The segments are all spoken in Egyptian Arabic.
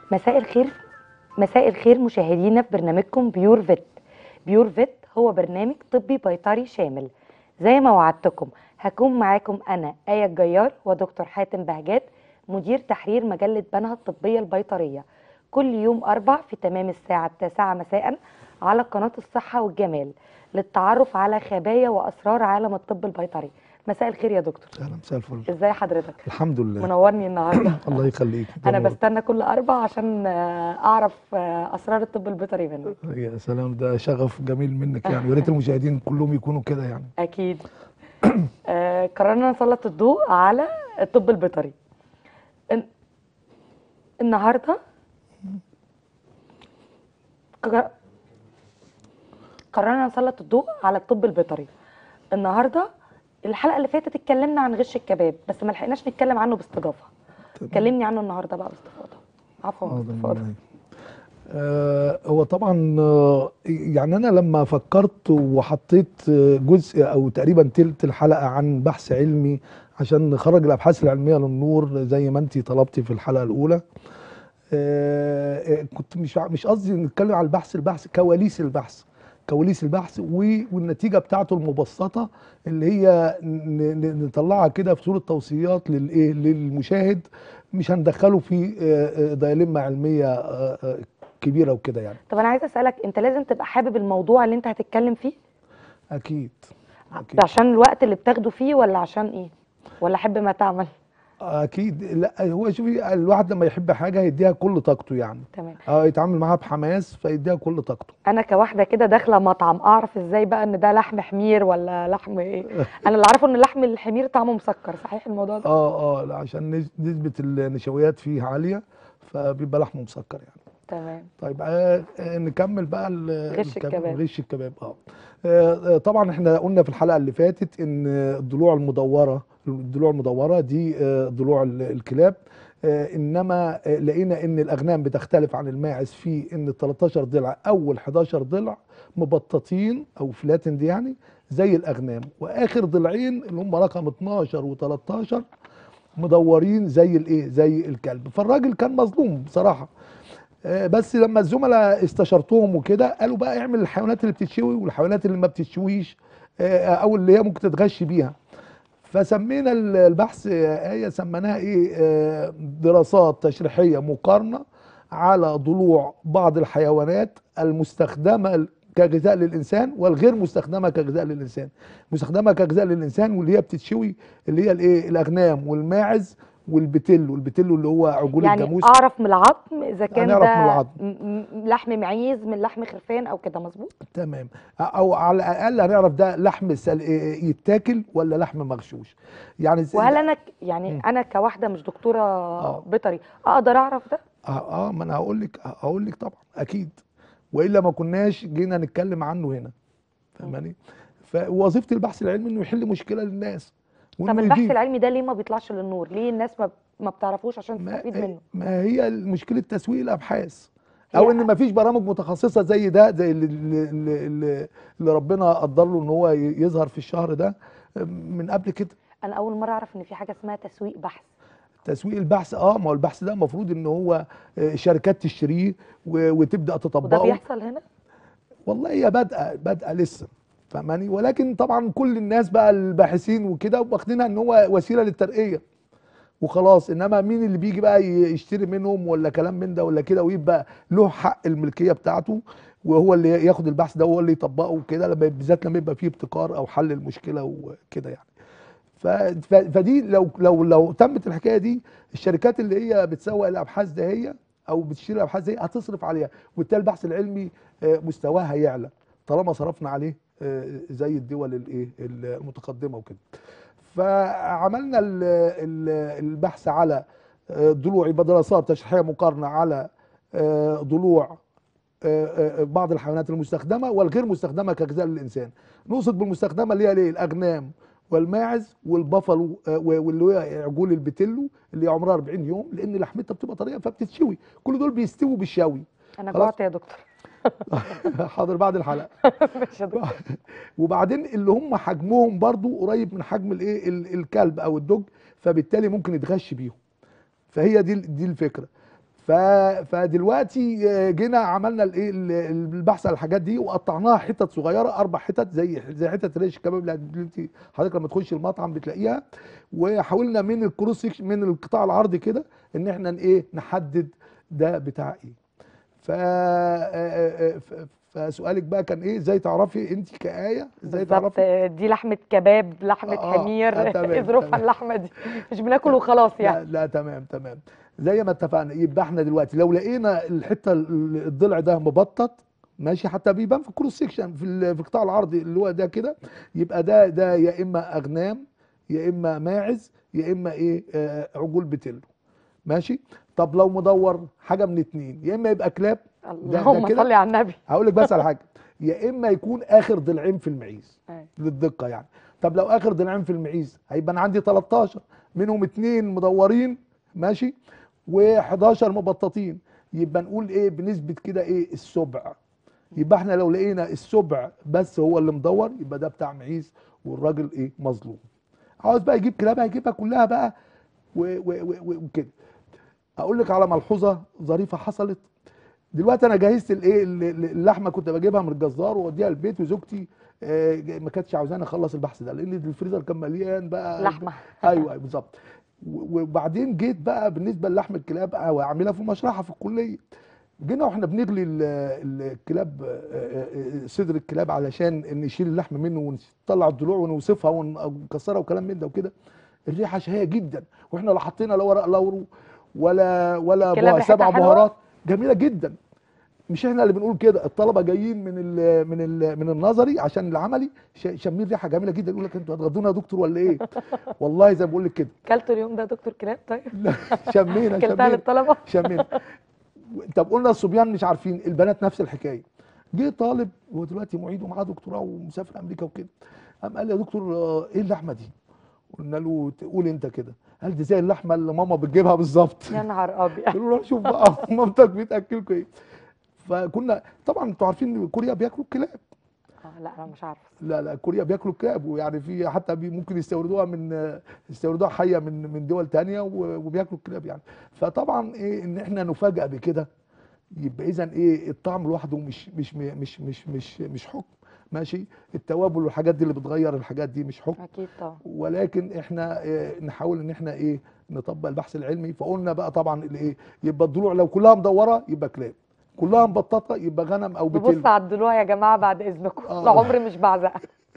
مساء الخير مساء الخير مشاهدينا في برنامجكم بيور فيت بيور فيت هو برنامج طبي بيطري شامل زي ما وعدتكم هكون معاكم انا آية الجيار ودكتور حاتم بهجات مدير تحرير مجلة بنها الطبية البيطرية كل يوم أربع في تمام الساعة التاسعة مساء على قناة الصحة والجمال للتعرف على خبايا وأسرار عالم الطب البيطري مساء الخير يا دكتور اهلا مساء الفل ازاي حضرتك الحمد لله منورني النهارده الله يخليك انا ده بستنى كل اربع عشان آه، اعرف آه، اسرار الطب البيطري منك نور. يا سلام ده شغف جميل منك يعني يا ريت المشاهدين كلهم يكونوا كده يعني اكيد آه، قررنا نسلط الضوء على الطب البيطري الن- النهارده قر- قررنا نسلط الضوء على الطب البيطري النهارده الحلقه اللي فاتت اتكلمنا عن غش الكباب بس ما لحقناش نتكلم عنه باستضافه تمام. كلمني عنه النهارده بقى باستفاضه عفوا آه، ده باستفاضه من- آه هو طبعا آه، يعني انا لما فكرت وحطيت آه، جزء او تقريبا تلت الحلقه عن بحث علمي عشان نخرج الابحاث العلميه للنور زي ما انت طلبتي في الحلقه الاولى آه، آه، كنت مش ع- مش قصدي نتكلم على البحث البحث كواليس البحث كواليس البحث و- والنتيجه بتاعته المبسطه اللي هي ن- ن- نطلعها كده في صوره توصيات للايه للمشاهد مش هندخله في آه، آه، دايلما علميه آه، آه، كبيره وكده يعني طب انا عايزه اسالك انت لازم تبقى حابب الموضوع اللي انت هتتكلم فيه اكيد اكيد عشان الوقت اللي بتاخده فيه ولا عشان ايه ولا حب ما تعمل اكيد لا هو شوفي الواحد لما يحب حاجه هيديها كل طاقته يعني تمام اه يتعامل معاها بحماس فيديها كل طاقته انا كواحده كده داخله مطعم اعرف ازاي بقى ان ده لحم حمير ولا لحم ايه انا اللي عارفه ان لحم الحمير طعمه مسكر صحيح الموضوع ده اه اه لا، عشان نس- نسبه النشويات فيه عاليه فبيبقى لحمه مسكر يعني تمام طيب آه آه، نكمل بقى ال- غش الكباب. غش الكباب اه آه، آه، طبعا احنا قلنا في الحلقه اللي فاتت ان الضلوع المدوره الضلوع المدوره دي آه، ضلوع ال- الكلاب آه، انما آه، لقينا ان الاغنام بتختلف عن الماعز في ان ال 13 ضلع اول 11 ضلع مبططين او فلاتند يعني زي الاغنام واخر ضلعين اللي هم رقم 12 و13 مدورين زي الايه زي الكلب فالراجل كان مظلوم بصراحه آه، بس لما الزملاء استشرتهم وكده قالوا بقى اعمل الحيوانات اللي بتتشوي والحيوانات اللي ما بتتشويش آه، او اللي هي ممكن تتغش بيها فسمينا ال- البحث آه، آية سميناها ايه آه، دراسات تشريحية مقارنة على ضلوع بعض الحيوانات المستخدمة كغذاء للإنسان والغير مستخدمة كغذاء للإنسان مستخدمة كغذاء للإنسان واللي هي بتتشوي اللي هي الايه الأغنام والماعز والبتلو البتلو اللي هو عجول يعني الجاموس اعرف من العظم اذا كان هنعرف ده من العظم. م- م- لحم معيز من لحم خرفان او كده مظبوط تمام او على الاقل هنعرف ده لحم سل... يتاكل ولا لحم مغشوش يعني ز- وهل انا ك- يعني مم. انا كواحده مش دكتوره آه. بيطري اقدر اعرف ده اه, آه ما انا هقول لك هقول لك طبعا اكيد والا ما كناش جينا نتكلم عنه هنا فاهماني فوظيفه البحث العلمي انه يحل مشكله للناس طب وإنه البحث يضيف. العلمي ده ليه ما بيطلعش للنور ليه الناس ما ما بتعرفوش عشان ما, تستفيد منه ما هي مشكله تسويق الابحاث هي- او ان ما فيش برامج متخصصه زي ده زي اللي, اللي, اللي, اللي ربنا قدر له ان هو ي- يظهر في الشهر ده من قبل كده انا اول مره اعرف ان في حاجه اسمها تسويق بحث تسويق البحث اه ما هو البحث ده المفروض ان هو آه، شركات تشتريه و- وتبدا وده تطبقه بيحصل هنا والله هي بادئه بادئه لسه فاهماني ولكن طبعا كل الناس بقى الباحثين وكده واخدينها ان هو وسيله للترقيه وخلاص انما مين اللي بيجي بقى ي- يشتري منهم ولا كلام من ده ولا كده ويبقى له حق الملكيه بتاعته وهو اللي ياخد البحث ده وهو اللي يطبقه وكده لما بالذات لما يبقى فيه ابتكار او حل المشكله وكده يعني ف- ف- فدي لو لو لو تمت الحكايه دي الشركات اللي هي بتسوق الابحاث ده هي او بتشتري الابحاث دي هتصرف عليها وبالتالي البحث العلمي آه، مستواه هيعلى طالما صرفنا عليه آه، زي الدول الايه المتقدمه وكده فعملنا ال- ال- البحث على آه، ضلوع يبقى دراسات تشريحيه مقارنه على آه، ضلوع آه، آه، بعض الحيوانات المستخدمه والغير مستخدمه كغذاء للانسان نقصد بالمستخدمه اللي هي الايه الاغنام والماعز والبفلو آه، واللي هي عجول البتلو اللي هي عمرها 40 يوم لان لحمتها بتبقى طريه فبتتشوي كل دول بيستووا بالشوي انا خلاص. جوعت يا دكتور حاضر بعد الحلقه ماشي يا دكتور وبعدين اللي هم حجمهم برضو قريب من حجم الايه ال- الكلب او الدج فبالتالي ممكن يتغش بيهم فهي دي دي الفكره ف... فدلوقتي آه، جينا عملنا الايه ال- البحث على الحاجات دي وقطعناها حتت صغيره اربع حتت زي زي حتت ريش الكباب اللي انت حضرتك لما تخش المطعم بتلاقيها وحاولنا من الكروس سيكشن من القطاع العرضي كده ان احنا ن- ايه نحدد ده بتاع ايه ف... آه، آه، آه، ف- فسؤالك بقى كان ايه ازاي تعرفي انت كآية ازاي بالظبط تعرفي دي لحمه كباب لحمه آه، آه، حمير آه، تمام، ايه ظروفها تمام. اللحمه دي مش بناكل وخلاص لا يعني لا تمام تمام زي ما اتفقنا يبقى احنا دلوقتي لو لقينا الحته ال- الضلع ده مبطط ماشي حتى بيبان في الكروس سيكشن في ال- في القطاع العرضي اللي هو ده كده يبقى ده ده يا اما اغنام يا اما ماعز يا اما ايه آه عجول بتلو ماشي طب لو مدور حاجه من اتنين يا اما يبقى كلاب ده اللهم كده؟ صل على النبي هقول لك بس على حاجه يا اما يكون اخر ضلعين في المعيز أيوة. للدقه يعني طب لو اخر ضلعين في المعيز هيبقى انا عندي 13 منهم اتنين مدورين ماشي و11 مبططين يبقى نقول ايه بنسبه كده ايه السبع يبقى احنا لو لقينا السبع بس هو اللي مدور يبقى ده بتاع معيز والراجل ايه مظلوم عاوز بقى يجيب كلاب هيجيبها كلها بقى و- و- و- و- وكده اقول لك على ملحوظه ظريفه حصلت دلوقتي انا جهزت الايه ال- ال- اللحمه كنت بجيبها من الجزار واوديها البيت وزوجتي آه، ما كانتش عاوزاني اخلص البحث ده لان الفريزر كان مليان بقى لحمه ايوه أيوة بالظبط و- وبعدين جيت بقى بالنسبه للحم الكلاب او اعملها في المشرحه في الكليه جينا واحنا بنغلي ال- ال- الكلاب آه، آه، آه، صدر الكلاب علشان نشيل اللحم منه ونطلع الضلوع ونوصفها ونكسرها وكلام من ده وكده الريحه شهيه جدا واحنا لا حطينا لا ورق لورو ولا ولا الكلاب بها- ريحتها سبع حلوة؟ بهارات جميله جدا مش احنا اللي بنقول كده الطلبه جايين من ال من ال من النظري عشان العملي ش- شامين ريحه جميله جدا يقول لك انتوا هتغدونا يا دكتور ولا ايه والله زي ما بقول لك كده كلتوا اليوم ده يا دكتور كلاب طيب لا، شمينا كلتها شمينا للطلبه شمينا طب قلنا الصبيان مش عارفين البنات نفس الحكايه جه طالب هو دلوقتي معيد ومعاه دكتوراه ومسافر امريكا وكده قام قال لي يا دكتور آه، ايه اللحمه دي قلنا له قول انت كده قال دي زي اللحمه اللي ماما بتجيبها بالظبط يا نهار ابيض قلت له روح شوف بقى مامتك بتاكلكوا ايه فكنا طبعا انتوا عارفين ان كوريا بياكلوا الكلاب آه، لا انا مش عارفه لا لا كوريا بياكلوا الكلاب ويعني في حتى بي ممكن يستوردوها من يستوردوها حيه من من دول تانية و- وبياكلوا الكلاب يعني فطبعا ايه ان احنا نفاجئ بكده يبقى اذا ايه الطعم لوحده مش مش مش مش مش مش حكم ماشي التوابل والحاجات دي اللي بتغير الحاجات دي مش حكم اكيد طبعا ولكن احنا إيه نحاول ان احنا ايه نطبق البحث العلمي فقلنا بقى طبعا الايه يبقى الضلوع لو كلها مدوره يبقى كلاب كلها مبططه يبقى غنم او ببص بتل على الضلوع يا جماعه بعد اذنكم آه. لعمري مش بعزق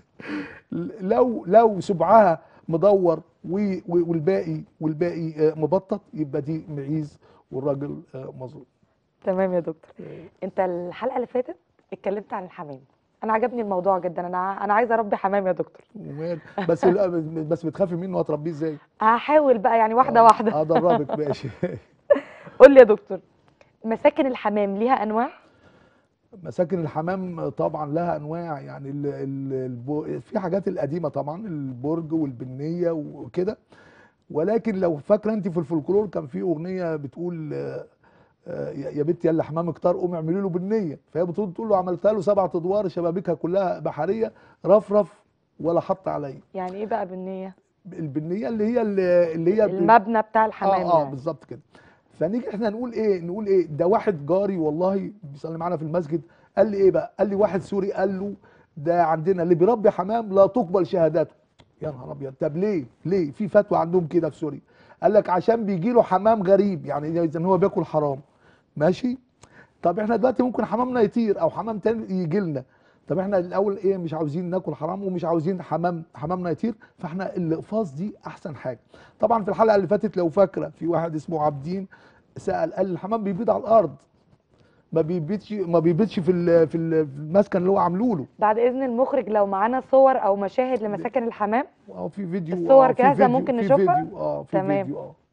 لو لو سبعها مدور و- و- والباقي والباقي آه، مبطط يبقى دي معيز والراجل آه، مظلوم تمام يا دكتور انت الحلقه اللي فاتت اتكلمت عن الحمام انا عجبني الموضوع جدا انا انا عايزه اربي حمام يا دكتور ومال بس لا بس بتخافي منه هتربيه ازاي؟ هحاول بقى يعني واحده آه، واحده هدربك ماشي قول لي يا دكتور مساكن الحمام ليها انواع مساكن الحمام طبعا لها انواع يعني ال ال البو في حاجات القديمه طبعا البرج والبنيه وكده ولكن لو فاكره انت في الفولكلور كان في اغنيه بتقول آه، آه، يا يا بنتي يلا حمام كتار قومي اعملي له بنيه فهي بتقول تقول له عملتها له سبعة ادوار شبابيكها كلها بحريه رفرف ولا حط عليا يعني ايه بقى بالنيه البنيه اللي هي اللي اللي هي المبنى بتاع الحمام اه اه يعني. بالظبط كده فنيجي احنا نقول ايه نقول ايه ده واحد جاري والله بيصلي معانا في المسجد قال لي ايه بقى قال لي واحد سوري قال له ده عندنا اللي بيربي حمام لا تقبل شهاداته يا نهار ابيض طب ليه ليه في فتوى عندهم كده في سوريا قال لك عشان بيجي له حمام غريب يعني اذا هو بياكل حرام ماشي طب احنا دلوقتي ممكن حمامنا يطير او حمام تاني يجي لنا طب احنا الاول ايه مش عاوزين ناكل حرام ومش عاوزين حمام حمامنا يطير فاحنا الاقفاص دي احسن حاجه طبعا في الحلقه اللي فاتت لو فاكره في واحد اسمه عابدين سال قال الحمام بيبيض على الارض ما بيبيضش ما بيبيضش في ال- في ال- في المسكن اللي هو عامله له بعد اذن المخرج لو معانا صور او مشاهد لمساكن الحمام اه في فيديو الصور آه، في جاهزة فيديو- ممكن في نشوفها؟ فيديو اه في تمام. فيديو اه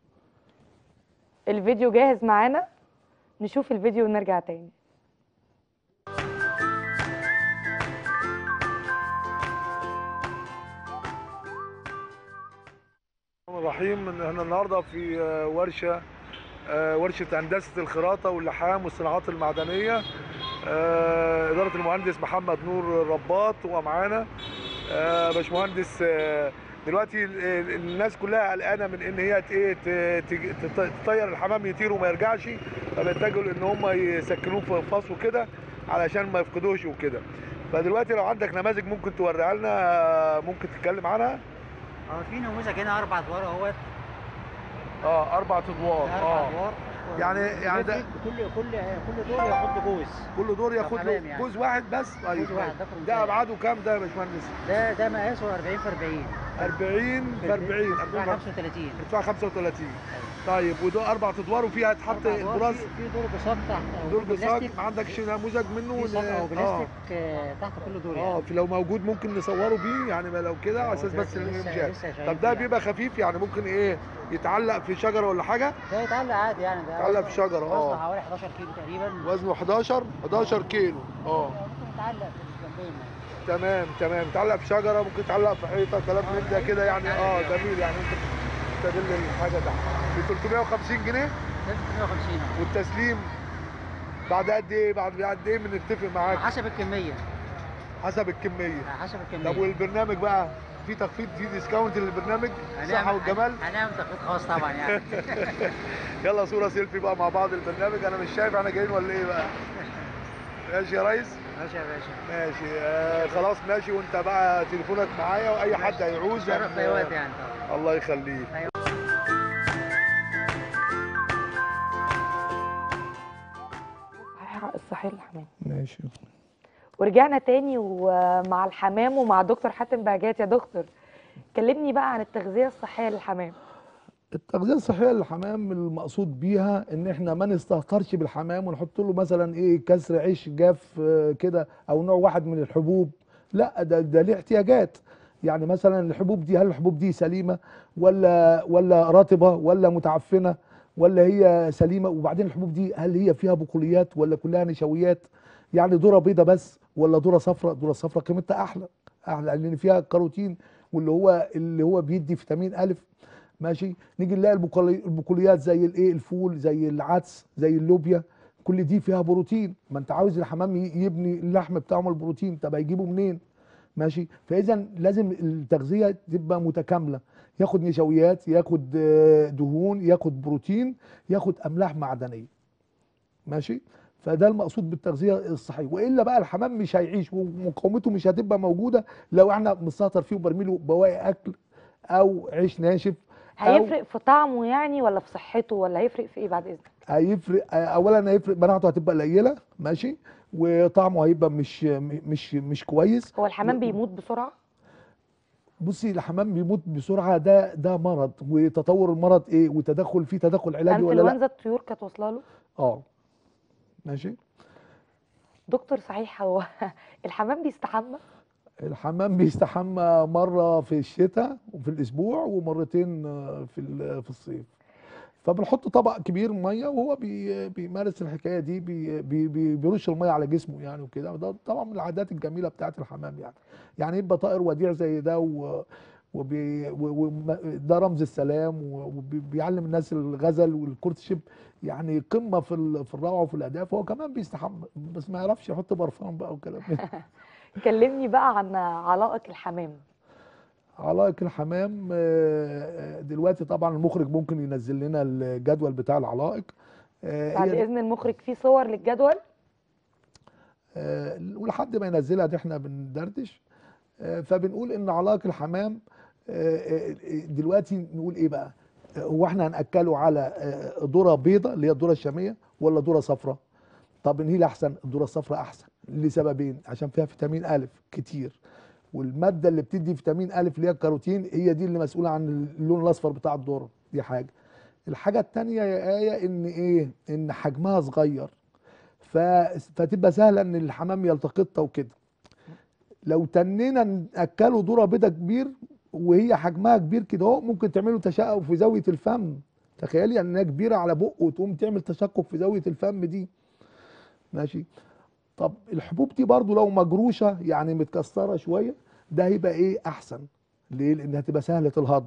الفيديو جاهز معانا نشوف الفيديو ونرجع تاني الرحمن الرحيم إن احنا النهارده في آه، ورشه آه، ورشه هندسه الخراطه واللحام والصناعات المعدنيه آه، اداره المهندس محمد نور رباط ومعانا آه، باشمهندس آه، دلوقتي ال- ال- الناس كلها قلقانه من ان هي ت- ايه ت- ت- تط- تطير الحمام يطير وما يرجعش فبيتجهوا ان هم يسكنوه في فاص وكده علشان ما يفقدوش وكده فدلوقتي لو عندك نماذج ممكن توريها لنا ممكن تتكلم عنها اه في نموذج هنا اربع ادوار اهوت اه اربع ادوار ده اربع اه ادوار يعني- يعني ده- كل كل كل دور ياخد جوز كل دور ياخد له حمام يعني. جوز واحد بس طيب جوز واحد، ده فرنساوي. ده ابعاده كام ده يا باشمهندس ده ده مقاسه 40 في 40 40 في 40 ارتفاع 40 35 ارتفاع 35 طيب وده اربع ادوار وفيها تحط أربع أدوار، البراز في في دور بساط تحت أو دور بلاستيك، بساق ما عندكش نموذج منه في ساق او اه بلاستيك آه، تحت كل دور اه يعني في لو موجود ممكن نصوره بيه يعني ما لو كده على هو اساس ده بس اللي لسه- مشاهد لسه شغال طب ده فيه بيبقى خفيف يعني ممكن ايه يتعلق في شجره ولا حاجه ده يتعلق عادي يعني ده يتعلق وزنه- في شجرة، اه. وزنه حوالي 11 كيلو تقريبا وزنه 11 11 كيلو اه ممكن يتعلق في الجنبين يعني. تمام تمام يتعلق في شجره ممكن يتعلق في حيطه كلام من ده كده يعني اه جميل يعني انت تستغل الحاجه ده ب 350 جنيه ده 350 أهو. والتسليم بعد قد ايه بعد قد ايه بنتفق معاك حسب الكميه حسب الكميه حسب الكميه طب والبرنامج بقى في تخفيض في ديسكاونت للبرنامج الصحه هنعمل- والجمال هنعمل تخفيض خاص طبعا يعني يلا صوره سيلفي بقى مع بعض البرنامج انا مش شايف احنا جايين ولا ايه بقى ماشي يا ريس ماشي يا باشا ماشي آه خلاص ماشي وانت بقى تليفونك معايا واي حد هيعوز شرف في أي وقت يعني طبعا الله يخليك أيوة. صحيح الصحيح الحمام ماشي ورجعنا تاني ومع الحمام ومع دكتور حاتم بهجات يا دكتور كلمني بقى عن التغذية الصحية للحمام التغذيه الصحيه للحمام المقصود بيها ان احنا ما نستهترش بالحمام ونحط له مثلا ايه كسر عيش جاف آه، كده او نوع واحد من الحبوب لا ده ده ليه احتياجات يعني مثلا الحبوب دي هل الحبوب دي سليمه ولا ولا رطبه ولا متعفنه ولا هي سليمه وبعدين الحبوب دي هل هي فيها بقوليات ولا كلها نشويات يعني ذره بيضه بس ولا ذره صفراء ذره صفراء قيمتها احلى احلى لان فيها كاروتين واللي هو اللي هو بيدي فيتامين الف ماشي نيجي نلاقي البقولي- البقوليات زي الايه الفول زي العدس زي اللوبيا كل دي فيها بروتين ما انت عاوز الحمام ي- يبني اللحم بتاعه من البروتين طب هيجيبه منين ماشي فاذا لازم التغذيه تبقى متكامله ياخد نشويات ياخد آه، دهون ياخد بروتين ياخد املاح معدنيه ماشي فده المقصود بالتغذيه الصحيه والا بقى الحمام مش هيعيش ومقاومته مش هتبقى موجوده لو احنا بنستهتر فيه وبرميله بواقي اكل او عيش ناشف أو- هيفرق في طعمه يعني ولا في صحته ولا هيفرق في ايه بعد اذنك هيفرق اولا هيفرق مناعته هتبقى قليله ماشي وطعمه هيبقى مش مش مش كويس هو الحمام و- بيموت بسرعة بصي الحمام بيموت بسرعه ده ده مرض وتطور المرض ايه وتدخل فيه تدخل علاجي ولا لا انفلونزا الطيور كانت واصله له اه ماشي دكتور صحيح هو الحمام بيستحمى الحمام بيستحمى مره في الشتاء وفي الاسبوع ومرتين آه، في ال- في الصيف فبنحط طبق كبير ميه وهو بي بيمارس الحكايه دي بي بي بي بيرش الميه على جسمه يعني وكده وده طبعا من العادات الجميله بتاعت الحمام يعني يعني يبقى طائر وديع زي ده و وبي و- و- ده رمز السلام وبيعلم الناس الغزل والكورتشيب يعني قمه في ال- في الروعه وفي الاداء فهو كمان بيستحمى بس ما يعرفش يحط برفان بقى وكلام من ده. كلمني بقى عن علائق الحمام علائق الحمام آه، آه، دلوقتي طبعا المخرج ممكن ينزل لنا الجدول بتاع العلائق آه، بعد هي- اذن المخرج في صور للجدول آه، ولحد ما ينزلها دي احنا بندردش آه، فبنقول ان علائق الحمام آه، آه، دلوقتي نقول ايه بقى آه، هو احنا هناكله على آه، ذره بيضاء اللي هي الذره الشاميه ولا ذره صفراء طب ان هي الاحسن الذره الصفراء احسن لسببين عشان فيها فيتامين الف كتير والماده اللي بتدي فيتامين الف اللي هي الكاروتين هي دي اللي مسؤوله عن اللون الاصفر بتاع الذره دي حاجه الحاجه التانية يا ايه ان ايه ان حجمها صغير ف... فتبقى سهله ان الحمام يلتقطها وكده لو تنينا ناكله ذره بيضه كبير وهي حجمها كبير كده اهو ممكن تعمله تشقق في زاويه الفم تخيلي انها كبيره على بقه وتقوم تعمل تشقق في زاويه الفم دي ماشي طب الحبوب دي برضو لو مجروشه يعني متكسره شويه ده هيبقى ايه احسن ليه لانها تبقى سهله الهضم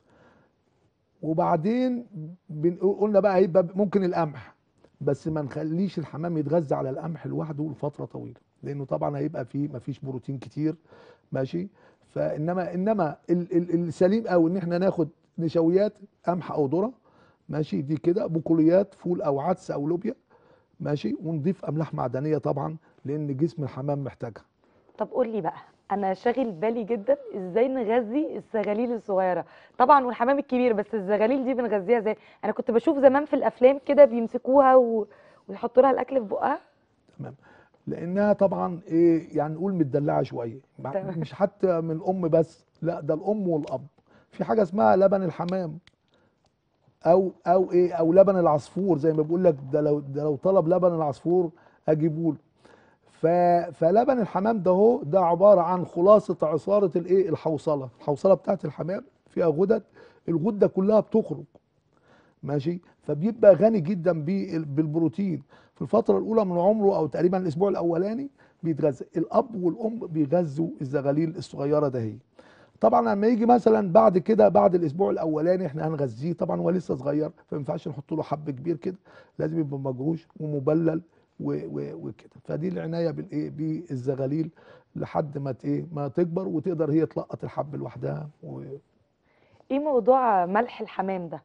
وبعدين بن- قلنا بقى هيبقى ممكن القمح بس ما نخليش الحمام يتغذى على القمح لوحده لفتره طويله لانه طبعا هيبقى فيه ما فيش بروتين كتير ماشي فانما انما ال- ال- السليم او ان احنا ناخد نشويات قمح او ذره ماشي دي كده بقوليات فول او عدس او لوبيا ماشي ونضيف املاح معدنيه طبعا لان جسم الحمام محتاجها طب قول لي بقى انا شاغل بالي جدا ازاي نغذي الزغاليل الصغيره طبعا والحمام الكبير بس الزغاليل دي بنغذيها ازاي انا كنت بشوف زمان في الافلام كده بيمسكوها و... ويحطوا لها الاكل في بقها تمام لانها طبعا ايه يعني نقول متدلعه شويه مع- تمام. مش حتى من الام بس لا ده الام والاب في حاجه اسمها لبن الحمام او او ايه او لبن العصفور زي ما بيقول لك ده لو ده لو طلب لبن العصفور اجيبه له ف فلبن الحمام ده هو ده عباره عن خلاصه عصاره الايه الحوصله الحوصله بتاعت الحمام فيها غدد الغده كلها بتخرج ماشي فبيبقى غني جدا بال- بالبروتين في الفتره الاولى من عمره او تقريبا الاسبوع الاولاني بيتغذى الاب والام بيغذوا الزغاليل الصغيره ده هي طبعا لما يجي مثلا بعد كده بعد الاسبوع الاولاني احنا هنغذيه طبعا هو لسه صغير فما ينفعش نحط له حب كبير كده لازم يبقى مجروش ومبلل و- و- وكده فدي العنايه بالايه بالزغاليل لحد ما ت- ايه ما تكبر وتقدر هي تلقط الحب لوحدها و... ايه موضوع ملح الحمام ده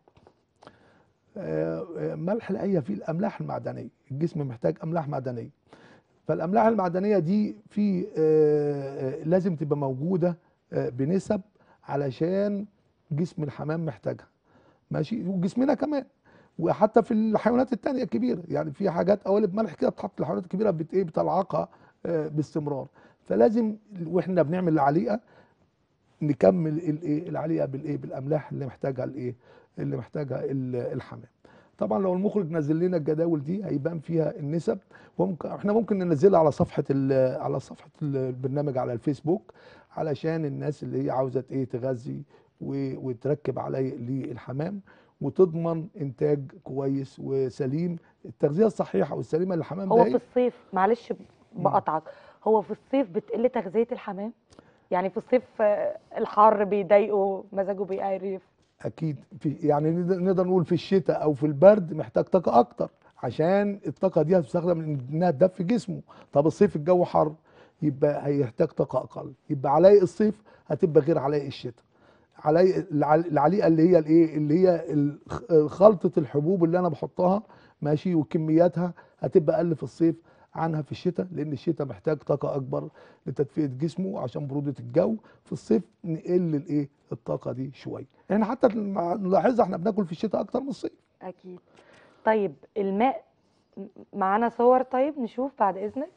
آه، آه، ملح الأية فيه الأملاح المعدنية الجسم محتاج أملاح معدنية فالأملاح المعدنية دي في آه، آه، لازم تبقى موجودة آه، بنسب علشان جسم الحمام محتاجها ماشي وجسمنا كمان وحتى في الحيوانات التانية الكبيرة يعني في حاجات قوالب ملح كده بتحط الحيوانات الكبيرة بت ايه بتلعقها آه، باستمرار فلازم واحنا بنعمل العليقة نكمل الايه العليقة بالايه بالاملاح اللي محتاجها الايه اللي محتاجها ال- الحمام طبعا لو المخرج نزل لنا الجداول دي هيبان فيها النسب وممكن احنا ممكن ننزلها على صفحه ال- على صفحه البرنامج على الفيسبوك علشان الناس اللي هي عاوزه ايه تغذي و- وتركب علي للحمام وتضمن انتاج كويس وسليم التغذيه الصحيحه والسليمه للحمام هو ده في إيه؟ الصيف معلش بقطعك هو في الصيف بتقل تغذيه الحمام يعني في الصيف آه، الحر بيضايقه مزاجه بيقرف اكيد في يعني نقدر نقدر نقول في الشتاء او في البرد محتاج طاقه اكتر عشان الطاقه دي هتستخدم انها تدفي جسمه طب الصيف الجو حر يبقى هيحتاج طاقه اقل يبقى علي الصيف هتبقى غير علي الشتاء علي الع- العليقه اللي هي الايه اللي هي ال- خلطه الحبوب اللي انا بحطها ماشي وكمياتها هتبقى اقل في الصيف عنها في الشتاء لان الشتاء محتاج طاقه اكبر لتدفئه جسمه عشان بروده الجو في الصيف نقل الايه الطاقه دي شويه احنا حتى نلاحظها احنا بناكل في الشتاء اكتر من الصيف اكيد طيب الماء م- معانا صور طيب نشوف بعد اذنك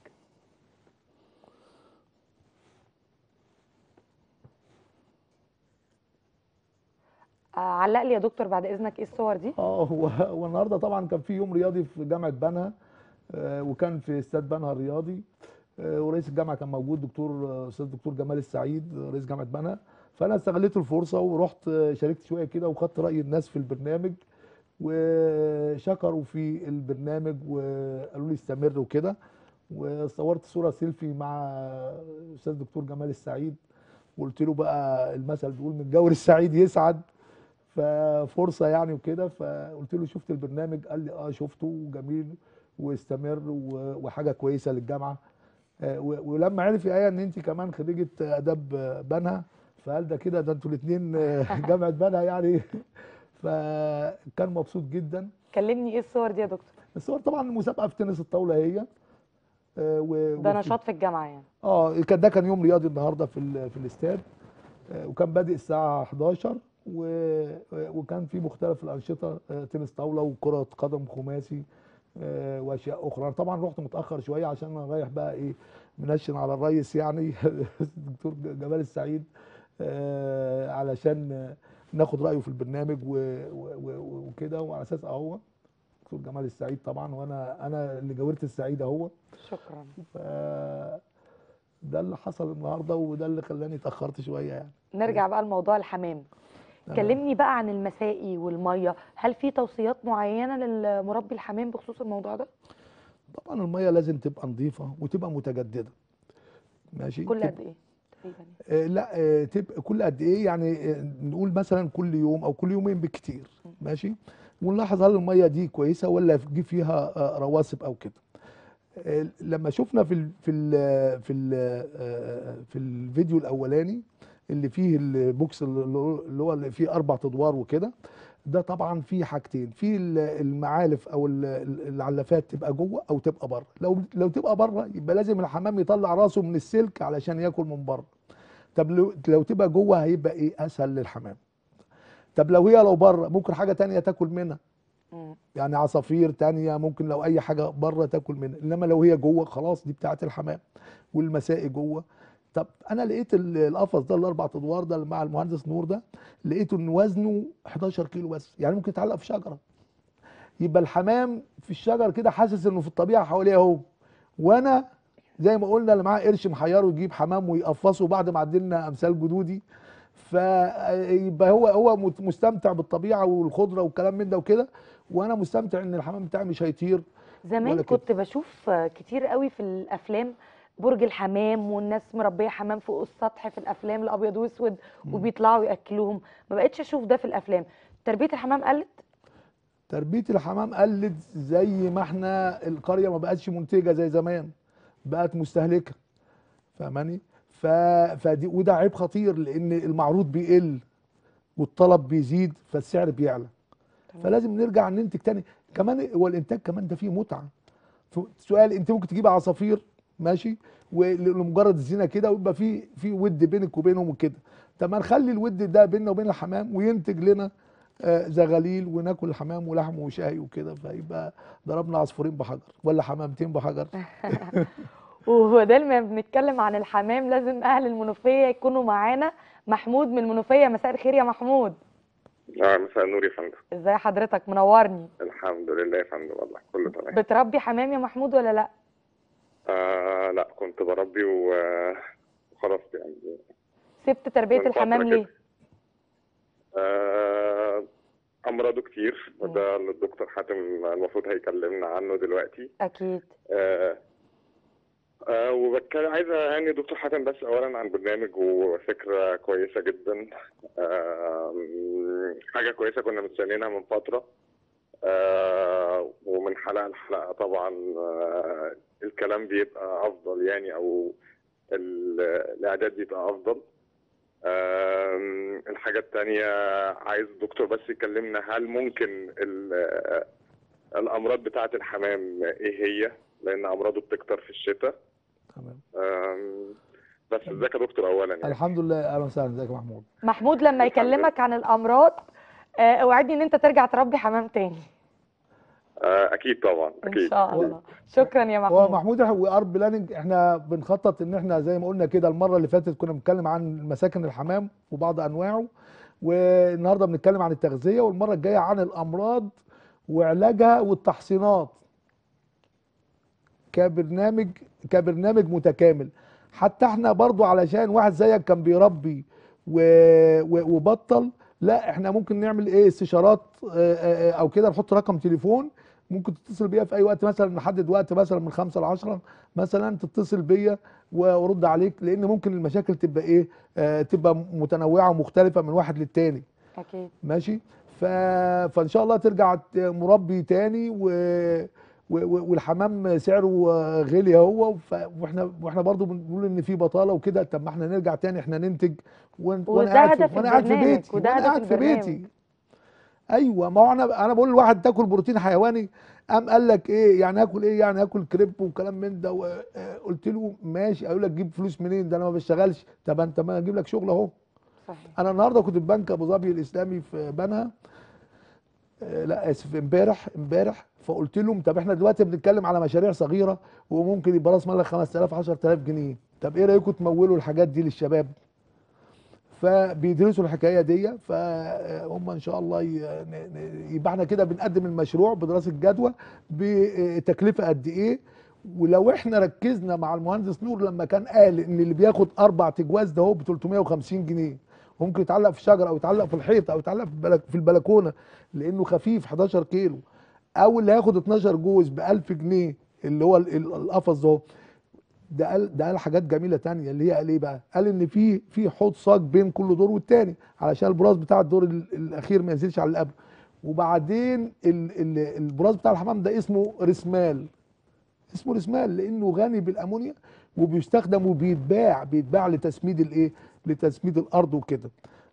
آه، علق لي يا دكتور بعد اذنك ايه الصور دي اه هو هو النهارده طبعا كان في يوم رياضي في جامعه بنها آه، وكان في استاد بنها الرياضي آه، ورئيس الجامعه كان موجود دكتور آه، استاذ دكتور جمال السعيد آه، رئيس جامعه بنها فانا استغليت الفرصه ورحت آه، شاركت شويه كده وخدت راي الناس في البرنامج وشكروا في البرنامج وقالوا لي استمر وكده وصورت صوره سيلفي مع استاذ دكتور جمال السعيد وقلت له بقى المثل بيقول من جور السعيد يسعد ففرصه يعني وكده فقلت له شفت البرنامج قال لي اه شفته وجميل واستمر و- وحاجه كويسه للجامعه آه، و- ولما عرف يا ايه ان انت كمان خريجه اداب آه، بنها فقال ده كده ده انتوا الاثنين جامعه بنها يعني فكان مبسوط جدا كلمني ايه الصور دي يا دكتور الصور طبعا المسابقه في تنس الطاوله هي آه، و- ده وفي- نشاط في الجامعه يعني اه كان ده كان يوم رياضي النهارده في ال- في الاستاد آه، وكان بادئ الساعه 11 و- وكان في مختلف الانشطه آه، تنس طاوله وكره قدم خماسي آه، واشياء اخرى أنا طبعا رحت متاخر شويه عشان انا رايح بقى ايه منشن على الريس يعني الدكتور جمال السعيد آه، علشان آه، ناخد رايه في البرنامج و- و- و- وكده وعلى اساس اهو دكتور جمال السعيد طبعا وانا انا اللي جاورت السعيد اهو شكرا ف ده اللي حصل النهارده وده اللي خلاني اتاخرت شويه يعني نرجع بقى لموضوع الحمام تمام. كلمني بقى عن المسائي والميه هل في توصيات معينه للمربي الحمام بخصوص الموضوع ده طبعا الميه لازم تبقى نظيفه وتبقى متجدده ماشي كل تبقى- قد ايه تقريبا آه لا آه تبقى كل قد ايه يعني آه نقول مثلا كل يوم او كل يومين بالكتير ماشي ونلاحظ هل الميه دي كويسه ولا في فيها آه رواسب او كده آه لما شفنا في ال في ال في ال آه في الفيديو الاولاني اللي فيه البوكس اللي هو اللي هو اللي فيه اربع ادوار وكده ده طبعا في حاجتين في ال- المعالف او ال- ال- العلافات تبقى جوه او تبقى بره لو لو تبقى بره يبقى لازم الحمام يطلع راسه من السلك علشان ياكل من بره طب لو, لو تبقى جوه هيبقى ايه اسهل للحمام طب لو هي لو بره ممكن حاجه تانية تاكل منها مم. يعني عصافير تانية ممكن لو اي حاجه بره تاكل منها انما لو هي جوه خلاص دي بتاعه الحمام والمسائي جوه طب انا لقيت ال- القفص ده الاربع ادوار ده اللي مع المهندس نور ده لقيته ان وزنه 11 كيلو بس يعني ممكن يتعلق في شجره يبقى الحمام في الشجر كده حاسس انه في الطبيعه حواليه اهو وانا زي ما قلنا اللي معاه قرش محيره يجيب حمام ويقفصه بعد ما عدلنا امثال جدودي فيبقى هو هو مت- مستمتع بالطبيعه والخضره والكلام من ده وكده وانا مستمتع ان الحمام بتاعي مش هيطير زمان ولا كده. كنت بشوف آه، كتير قوي في الافلام برج الحمام والناس مربيه حمام فوق السطح في الافلام الابيض واسود وبيطلعوا ياكلوهم ما بقتش اشوف ده في الافلام تربيه الحمام قلت تربيه الحمام قلت زي ما احنا القريه ما بقتش منتجه زي زمان بقت مستهلكه فاهماني ف... فدي وده عيب خطير لان المعروض بيقل والطلب بيزيد فالسعر بيعلى تمام. فلازم نرجع ننتج تاني كمان هو الانتاج كمان ده فيه متعه ف- سؤال انت ممكن تجيب عصافير ماشي ولمجرد الزينه كده ويبقى في في ود بينك وبينهم وكده طب ما نخلي الود ده بيننا وبين الحمام وينتج لنا آه، زغاليل وناكل الحمام ولحم وشاي وكده فيبقى ضربنا عصفورين بحجر ولا حمامتين بحجر وبدل ما بنتكلم عن الحمام لازم اهل المنوفيه يكونوا معانا محمود من المنوفيه مساء الخير يا محمود اه مساء النور يا فندم ازاي حضرتك منورني الحمد لله يا فندم والله كله تمام بتربي حمام يا محمود ولا لا آه لا كنت بربي و- وخلاص يعني سبت تربيه من فترة الحمام كده. ليه آه امراضه كتير مم. وده اللي الدكتور حاتم المفروض هيكلمنا عنه دلوقتي اكيد آه آه وبتكلم عايز يعني دكتور حاتم بس اولا عن برنامج وفكره كويسه جدا آه حاجه كويسه كنا مستنيينها من فتره آه ومن حلقه لحلقه طبعا آه الكلام بيبقى افضل يعني او ال- الاعداد بيبقى افضل آم، الحاجة التانية عايز الدكتور بس يكلمنا هل ممكن ال- الأمراض بتاعة الحمام إيه هي؟ لأن أمراضه بتكتر في الشتاء تمام آم، بس ازيك يا دكتور أولا يعني الحمد لله اهلا وسهلا ازيك يا محمود محمود لما الحمد لله. يكلمك عن الامراض آه، اوعدني ان انت ترجع تربي حمام تاني آه، أكيد طبعا ان أكيد شاء الله شكرا يا هو محمود محمود وار بلاننج احنا بنخطط ان احنا زي ما قلنا كده المره اللي فاتت كنا بنتكلم عن مساكن الحمام وبعض انواعه والنهارده بنتكلم عن التغذيه والمره الجايه عن الامراض وعلاجها والتحصينات كبرنامج كبرنامج متكامل حتى احنا برضو علشان واحد زيك كان بيربي و... و... وبطل لا احنا ممكن نعمل ايه استشارات آه، آه، او كده نحط رقم تليفون ممكن تتصل بيا في اي وقت مثلا نحدد وقت مثلا من خمسة ل 10 مثلا تتصل بيا وارد عليك لان ممكن المشاكل تبقى ايه آه تبقى متنوعه ومختلفه من واحد للتاني اكيد ماشي ف... فان شاء الله ترجع ت- مربي تاني و... و... و- والحمام سعره آه، غالي اهو ف... واحنا واحنا برضو بنقول ان في بطاله وكده طب ما احنا نرجع تاني احنا ننتج وان... وده وانا قاعد هدف في... وانا قاعد في البرنامج، بيتي وده وانا هدف قاعد في البرنامج. بيتي ايوه ما هو انا انا بقول لواحد تاكل بروتين حيواني قام قال لك ايه يعني اكل ايه يعني اكل كريب وكلام من ده و- آه، قلت له ماشي اقول لك جيب فلوس منين ده انا ما بشتغلش طب انت ما اجيب لك شغل اهو صحيح انا النهارده كنت في بنك ابو ظبي الاسلامي في بنها آه، لا اسف امبارح امبارح فقلت لهم طب احنا دلوقتي بنتكلم على مشاريع صغيره وممكن يبقى راس مالك 5000 10000 جنيه طب ايه رايكم تمولوا الحاجات دي للشباب فبيدرسوا الحكايه دي فهم ان شاء الله ي- ن- ن- يبقى احنا كده بنقدم المشروع بدراسه جدوى بتكلفه قد ايه ولو احنا ركزنا مع المهندس نور لما كان قال ان اللي بياخد اربع تجواز ده هو ب 350 جنيه ممكن يتعلق في الشجره او يتعلق في الحيط او يتعلق في البلك- في البلكونه لانه خفيف 11 كيلو او اللي هياخد 12 جوز ب 1000 جنيه اللي هو ال- ال- القفص ده ده قال ده قال حاجات جميله تانية اللي هي قال ايه بقى؟ قال ان في في حوض صاج بين كل دور والتاني علشان البراز بتاع الدور ال- الاخير ما ينزلش على اللي قبله وبعدين ال ال البراز بتاع الحمام ده اسمه رسمال اسمه رسمال لانه غني بالامونيا وبيستخدم وبيتباع بيتباع لتسميد الايه؟ لتسميد الارض وكده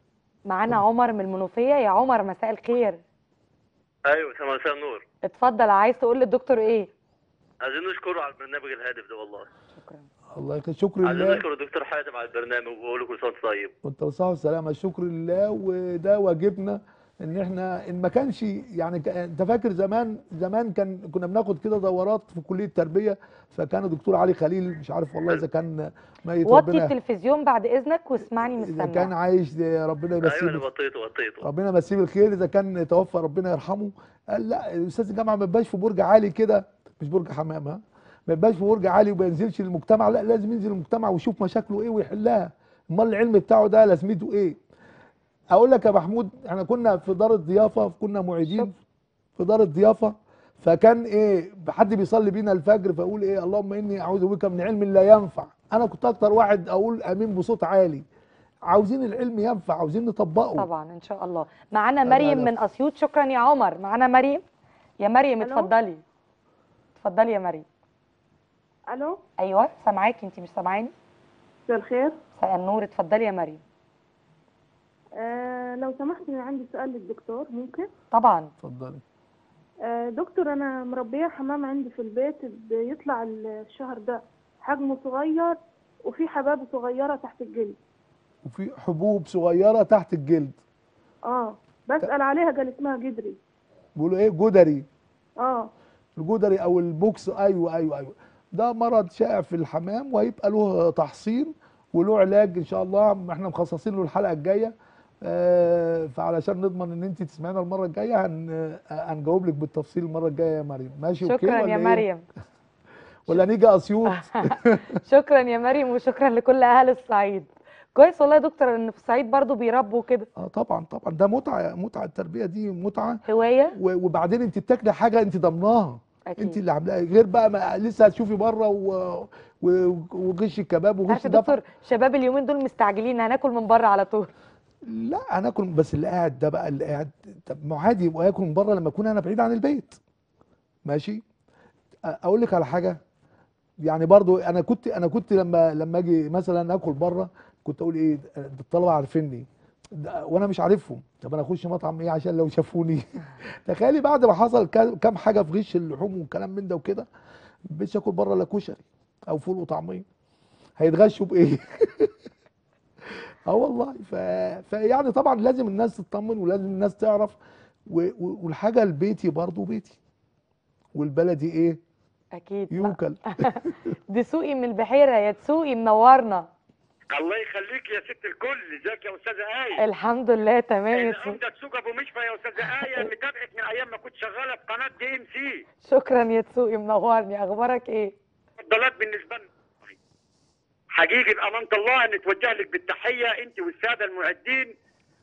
معانا عمر من المنوفيه يا عمر مساء الخير ايوه تمام مساء النور اتفضل عايز تقول للدكتور ايه عايزين نشكره على البرنامج الهادف ده والله شكرا الله يخليك شكر عايزين لله نشكر الدكتور حاتم على البرنامج وبقول له كل سنه وأنت طيب وانت بصحة وسلامة الشكر لله وده واجبنا ان احنا ان ما كانش يعني ك- انت فاكر زمان زمان كان كنا بناخد كده دورات في كلية التربية فكان الدكتور علي خليل مش عارف والله اذا كان ميت وطي ربنا التلفزيون بعد اذنك واسمعني اذا كان مستمع عايش ده ربنا ايوه يمسيه انا بال- بطيته بطيته ربنا يمسيه بالخير اذا كان توفى ربنا يرحمه قال لا الاستاذ الجامعه ما يبقاش في برج عالي كده مش برج حمام ها ما يبقاش في برج عالي وما ينزلش للمجتمع لا لازم ينزل المجتمع ويشوف مشاكله ايه ويحلها امال العلم بتاعه ده لازمته ايه اقول لك يا محمود احنا كنا في دار الضيافه كنا معيدين في دار الضيافه فكان ايه حد بيصلي بينا الفجر فاقول ايه اللهم اني اعوذ بك من علم لا ينفع انا كنت اكتر واحد اقول امين بصوت عالي عاوزين العلم ينفع عاوزين نطبقه طبعا ان شاء الله معانا لا، مريم لا. من اسيوط شكرا يا عمر معانا مريم يا مريم ألو؟ اتفضلي اتفضلي يا مريم الو ايوه سامعاكي انت مش سامعاني مساء الخير مساء النور اتفضلي يا مريم آه لو سمحت أنا عندي سؤال للدكتور ممكن طبعا اتفضلي آه دكتور انا مربيه حمام عندي في البيت بيطلع الشهر ده حجمه صغير وفي حباب صغيره تحت الجلد وفي حبوب صغيره تحت الجلد اه بسال عليها قال اسمها جدري بيقولوا ايه جدري اه الجدري او البوكس ايوه ايوه ايوه ده مرض شائع في الحمام وهيبقى له تحصين وله علاج ان شاء الله احنا مخصصين له الحلقه الجايه آه، فعلشان نضمن ان انت تسمعينا المره الجايه هن آه، هنجاوب لك بالتفصيل المره الجايه يا مريم ماشي اوكي شكرا ولا يا إيه؟ مريم ولا نيجي اسيوط شكرا يا مريم وشكرا لكل اهل الصعيد كويس والله يا دكتور ان في الصعيد برضو بيربوا كده اه طبعا طبعا ده متعه متعه التربيه دي متعه هوايه و- وبعدين انت بتاكلي حاجه انت ضمناها اكيد انت اللي عاملاها غير بقى ما لسه هتشوفي بره و... و... وغش الكباب عارف وغش يا ده دكتور شباب اليومين دول مستعجلين هناكل من بره على طول لا هناكل بس اللي قاعد ده بقى اللي قاعد طب ما هو عادي يبقى ياكل من بره لما اكون انا بعيد عن البيت ماشي أ- اقول لك على حاجه يعني برضو انا كنت انا كنت لما لما اجي مثلا اكل بره كنت اقول ايه ده الطلبه عارفيني ده- وانا مش عارفهم طب انا اخش مطعم ايه عشان لو شافوني تخيلي بعد ما حصل كا- كام حاجه في غش اللحوم والكلام من ده وكده مش اكل بره لا كشري او فول وطعميه هيتغشوا بايه اه والله ف... فيعني طبعا لازم الناس تطمن ولازم الناس تعرف و... و... والحاجه البيتي برضو بيتي والبلدي ايه اكيد يوكل دسوقي من البحيره يا دسوقي منورنا الله يخليك يا ست الكل ازيك يا استاذه ايه الحمد لله تمام يا دسوقي عندك سوق ابو مشفى يا استاذه ايه متابعك من ايام ما كنت شغاله في قناه دي ام سي شكرا يا دسوقي منورني اخبارك ايه مفضلات بالنسبه لنا حقيقي بامانه الله نتوجه لك بالتحيه انت والساده المعدين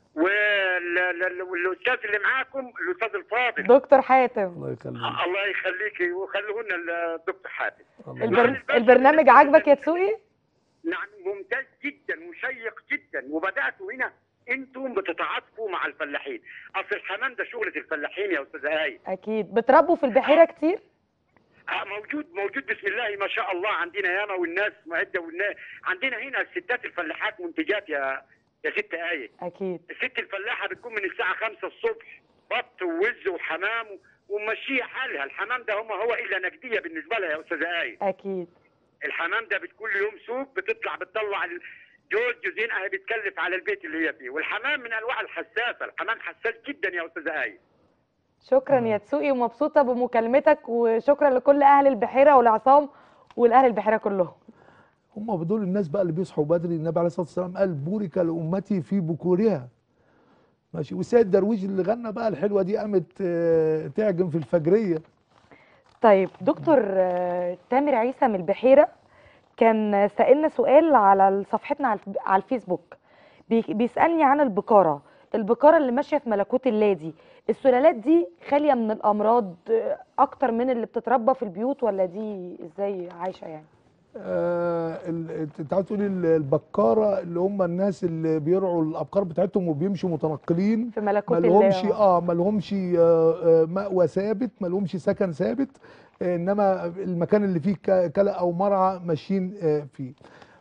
وال- وال- والاستاذ اللي معاكم الاستاذ الفاضل دكتور حاتم الله يخليك الله يخليكي وخلوه لنا الدكتور حاتم الله البر... معلش بس البرنامج بالنسبة عاجبك يا لل- دسوقي نعم ممتاز جدا وشيق جدا وبداتوا هنا انتم بتتعاطفوا مع الفلاحين اصل الحمام ده شغله الفلاحين يا استاذه ايه اكيد بتربوا في البحيره كتير آه، موجود موجود بسم الله ما شاء الله عندنا ياما والناس معده والناس عندنا هنا الستات الفلاحات منتجات يا يا ست آية اكيد الست الفلاحة بتكون من الساعة 5 الصبح بط ووز وحمام ومشيه حالها الحمام ده هم هو إلا نجدية بالنسبة لها يا أستاذة آية اكيد الحمام ده بتكون يوم سوق بتطلع بتطلع ال- جوز جوزين اهي بتكلف على البيت اللي هي فيه والحمام من انواع الحساسه الحمام حساس جدا يا استاذه آية شكرا يا دسوقي ومبسوطه بمكالمتك وشكرا لكل اهل البحيره والعصام والاهل البحيره كلهم هم دول الناس بقى اللي بيصحوا بدري النبي عليه الصلاه والسلام قال بورك لامتي في بكورها ماشي والسيد درويش اللي غنى بقى الحلوه دي قامت آه، تعجن في الفجريه طيب دكتور آه، تامر عيسى من البحيره كان سألنا سؤال على صفحتنا على الف- على الفيسبوك بي- بيسألني عن البقارة البقرة اللي ماشية في ملكوت اللادي السلالات دي خالية من الأمراض آه، أكتر من اللي بتتربى في البيوت ولا دي إزاي عايشة يعني؟ آه ال- انت عايز تقولي ال- البكاره اللي هم الناس اللي بيرعوا الابقار بتاعتهم وبيمشوا متنقلين في ملكوت ما لهمش الله اه ما لهمش آه، آه، مأوى ثابت ما لهمش سكن ثابت آه، انما المكان اللي فيه ك- كلا او مرعى ماشيين آه، فيه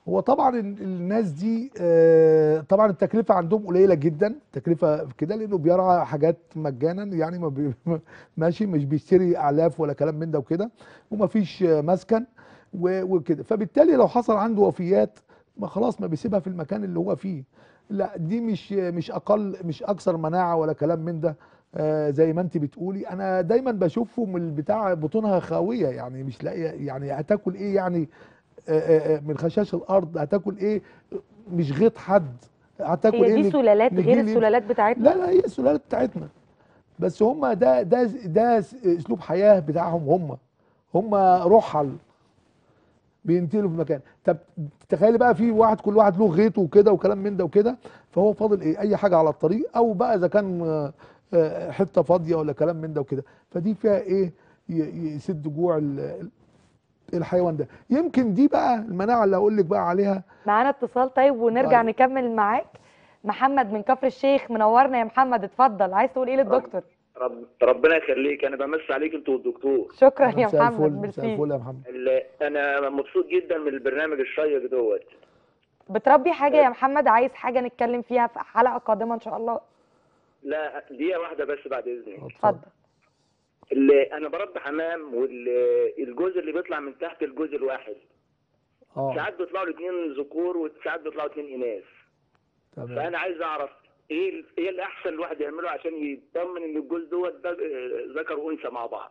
هو طبعا ال- الناس دي آه، طبعا التكلفه عندهم قليله جدا تكلفه كده لانه بيرعى حاجات مجانا يعني ما بي ماشي مش بيشتري اعلاف ولا كلام من ده وكده ومفيش آه، مسكن و- وكده فبالتالي لو حصل عنده وفيات ما خلاص ما بيسيبها في المكان اللي هو فيه لا دي مش مش اقل مش اكثر مناعه ولا كلام من ده آه زي ما انت بتقولي انا دايما بشوفهم البتاع بطونها خاويه يعني مش لاقيه يعني هتاكل ايه يعني آه، آه، آه، من خشاش الارض هتاكل ايه مش غيط حد هتاكل هي ايه دي نج- سلالات غير نجيلي؟ السلالات بتاعتنا لا لا هي السلالات بتاعتنا بس هم ده ده ده اسلوب حياه بتاعهم هم هم رحل بينتقلوا في مكان طب تخيلي بقى في واحد كل واحد له غيطه وكده وكلام من ده وكده فهو فاضل ايه اي حاجه على الطريق او بقى اذا كان آه، آه، حته فاضيه ولا كلام من ده وكده فدي فيها ايه ي- يسد جوع ال- الحيوان ده يمكن دي بقى المناعه اللي هقول لك بقى عليها معانا اتصال طيب ونرجع طيب. نكمل معاك محمد من كفر الشيخ منورنا يا محمد اتفضل عايز تقول ايه للدكتور رب ربنا يخليك انا بمس عليك انت والدكتور شكرا يا مساء محمد الفل مساء ميرسي الفل يا محمد ال- انا مبسوط جدا من البرنامج الشيق دوت بتربي حاجه يا محمد عايز حاجه نتكلم فيها في حلقه قادمه ان شاء الله لا دقيقه واحده بس بعد اذنك اتفضل اللي انا بربي حمام والجوز اللي بيطلع من تحت الجوز الواحد اه ساعات بيطلعوا له اثنين ذكور وساعات بيطلعوا اثنين اناث تمام فانا عايز اعرف ايه ال- ايه الاحسن الواحد يعمله عشان يطمن ان الجوز دوت ده آه، ذكر وانثى مع بعض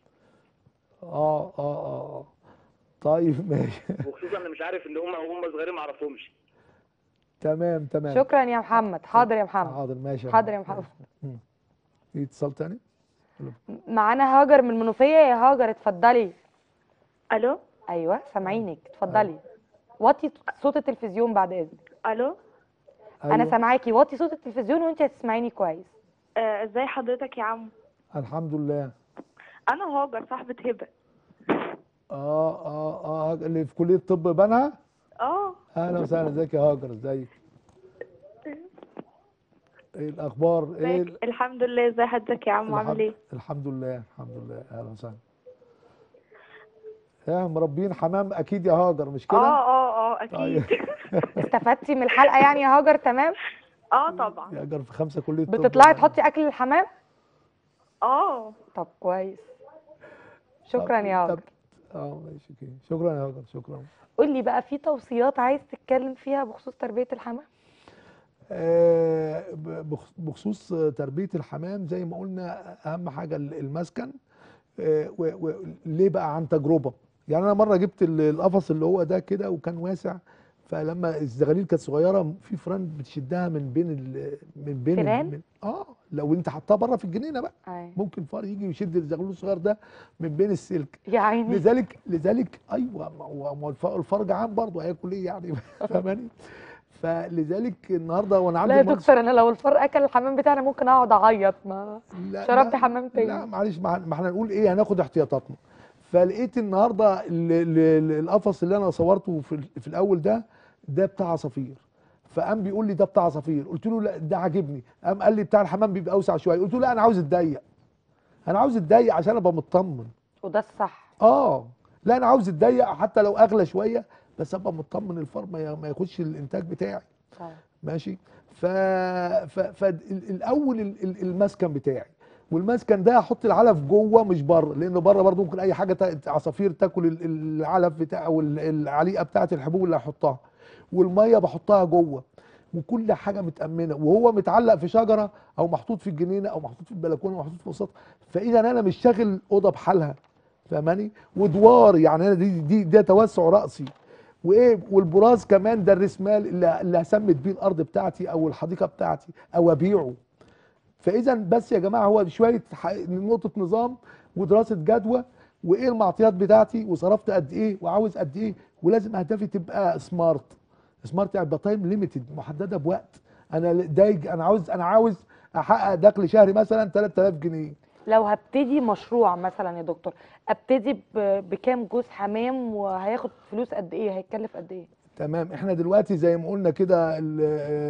اه اه اه آه. طيب ماشي وخصوصا انا مش عارف اللي هم هم صغيرين ما اعرفهمش تمام تمام شكرا يا محمد حاضر يا محمد حاضر ماشي يا حاضر يا محمد مم. في اتصال تاني معانا هاجر من المنوفيه يا هاجر اتفضلي الو ايوه سامعينك اتفضلي وطي صوت التلفزيون بعد اذنك الو انا أيوة. سامعاكي وطي صوت التلفزيون وانت هتسمعيني كويس آه، ازاي حضرتك يا عم الحمد لله انا هاجر صاحبة هبة اه اه اه هاجر اللي في كلية طب بنها اه اهلا وسهلا ازيك يا هاجر ازيك ايه الاخبار ايه ال- الحمد لله ازاي حضرتك يا عم عامل الحمد, ايه الحمد لله الحمد لله اهلا وسهلا يا مربين حمام اكيد يا هاجر مش اه كده اه اه طيب اكيد استفدتي من الحلقه يعني يا هاجر تمام اه طبعا يا هاجر في خمسة كلية طب بتطلعي تحطي اكل للحمام اه طب كويس شكرا يا طب- هاجر اه ماشي اوكي شكرا يا هاجر شكرا قول لي بقى في توصيات عايز تتكلم فيها بخصوص تربيه الحمام آه، بخ- بخصوص تربية الحمام زي ما قلنا أهم حاجة المسكن آه، و- و- ليه بقى عن تجربة يعني أنا مرة جبت ال- القفص اللي هو ده كده وكان واسع فلما الزغاليل كانت صغيرة في فران بتشدها من بين ال من بين ال- فران؟ من اه لو انت حطها بره في الجنينة بقى أيوة. ممكن فار يجي ويشد الزغلول الصغير ده من بين السلك يا عيني لذلك لذلك ايوه ما هو ما هو الف- الفار جعان برضه هياكل ايه يعني فاهماني فلذلك النهارده وانا عندي لا يا المنصب- دكتور انا لو الفار اكل الحمام بتاعنا ممكن اقعد اعيط ما لا شربت لا- حمام تاني. لا معلش ما ما احنا نقول ايه هناخد احتياطاتنا فلقيت النهارده ال- ال- ال- القفص اللي انا صورته في, ال- في الاول ده ده بتاع عصافير فقام بيقول لي ده بتاع عصافير قلت له لا ده عاجبني قام قال لي بتاع الحمام بيبقى اوسع شويه قلت له لا انا عاوز الضيق انا عاوز الضيق عشان ابقى مطمن وده الصح اه لا انا عاوز الضيق حتى لو اغلى شويه بس ابقى مطمن الفار ما ي- ما ياخدش الانتاج بتاعي طبعا. ماشي ف... ف... فالاول ال- ال- المسكن بتاعي والمسكن ده احط العلف جوه مش بره لان بره برضه ممكن اي حاجه تا- عصافير تاكل ال- العلف بتاع او ال- العليقه بتاعه الحبوب اللي هحطها والميه بحطها جوه وكل حاجه متامنه وهو متعلق في شجره او محطوط في الجنينه او محطوط في البلكونه او محطوط في السطح فاذا انا مش شاغل اوضه بحالها فاهماني ودوار يعني انا دي دي ده توسع راسي وايه والبراز كمان ده الرسمال اللي, اللي هسمت بيه الارض بتاعتي او الحديقه بتاعتي او ابيعه فاذا بس يا جماعه هو شويه ح- نقطه نظام ودراسه جدوى وايه المعطيات بتاعتي وصرفت قد ايه وعاوز قد ايه ولازم اهدافي تبقى سمارت سمارت يعني يبقى تايم ليميتد محدده بوقت انا دايج انا عاوز انا عاوز احقق دخل شهري مثلا 3000 جنيه لو هبتدي مشروع مثلا يا دكتور ابتدي ب- بكام جوز حمام وهياخد فلوس قد ايه هيتكلف قد ايه تمام احنا دلوقتي زي ما قلنا كده ال-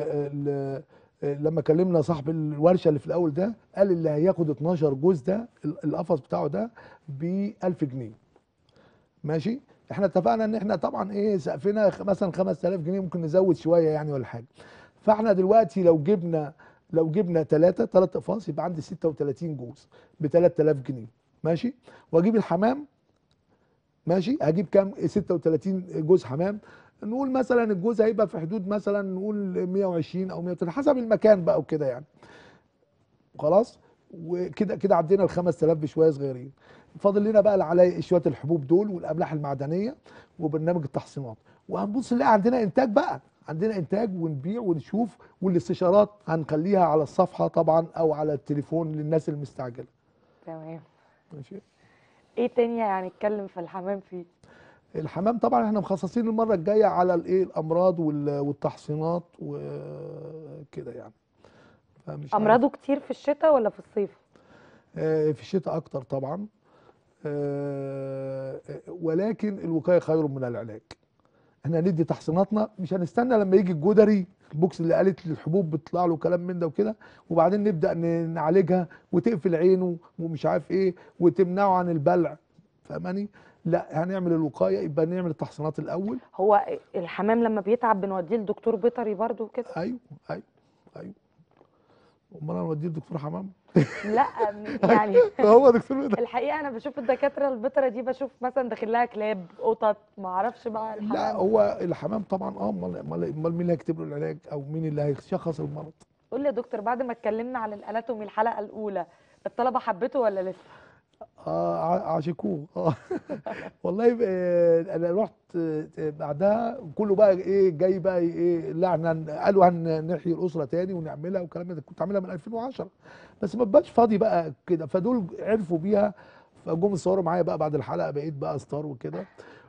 ال- لما كلمنا صاحب الورشه اللي في الاول ده قال اللي هياخد 12 جوز ده ال- القفص بتاعه ده ب 1000 جنيه ماشي احنا اتفقنا ان احنا طبعا ايه سقفنا خ- مثلا 5000 جنيه ممكن نزود شويه يعني ولا حاجه فاحنا دلوقتي لو جبنا لو جبنا ثلاثه ثلاث اقفاص يبقى عندي 36 جوز ب 3000 جنيه ماشي واجيب الحمام ماشي هجيب كام 36 جوز حمام نقول مثلا الجوز هيبقى في حدود مثلا نقول 120 او 130 حسب المكان بقى وكده يعني خلاص وكده كده عدينا ال 5000 بشويه صغيرين فاضل لنا بقى على شويه الحبوب دول والاملاح المعدنيه وبرنامج التحصينات وهنبص نلاقي عندنا انتاج بقى عندنا انتاج ونبيع ونشوف والاستشارات هنخليها على الصفحه طبعا او على التليفون للناس المستعجله تمام ماشي ايه تاني هنتكلم في الحمام فيه الحمام طبعا احنا مخصصين المره الجايه على الايه الامراض وال- والتحصينات وكده يعني فمش عارف. امراضه كتير في الشتاء ولا في الصيف آه، في الشتاء اكتر طبعا آه، آه، ولكن الوقايه خير من العلاج احنا هندي تحصيناتنا مش هنستنى لما يجي الجدري البوكس اللي قالت الحبوب بتطلع له كلام من ده وكده وبعدين نبدا ن- نعالجها وتقفل عينه ومش عارف ايه وتمنعه عن البلع فاهماني لا هنعمل الوقايه يبقى نعمل التحصينات الاول هو الحمام لما بيتعب بنوديه لدكتور بيطري برضو كده ايوه ايوه ايوه امال انا اوديه لدكتور حمام لا يعني هو دكتور بيطري. الحقيقه انا بشوف الدكاتره البيطره دي بشوف مثلا داخل لها كلاب قطط ما اعرفش بقى لا الحمام هو الحمام طبعا اه امال امال امال مين اللي هيكتب له العلاج او مين اللي هيشخص المرض قول لي يا دكتور بعد ما اتكلمنا عن الاناتومي الحلقه الاولى الطلبه حبته ولا لسه اه ع- عاشقوه اه والله آه، انا رحت آه، بعدها كله بقى ايه جاي بقى ايه لا احنا قالوا هنحيي الاسره تاني ونعملها والكلام ده كنت عاملها من 2010 بس ما بقاش فاضي بقى كده فدول عرفوا بيها فجم يصوروا معايا بقى بعد الحلقه بقيت بقى ستار وكده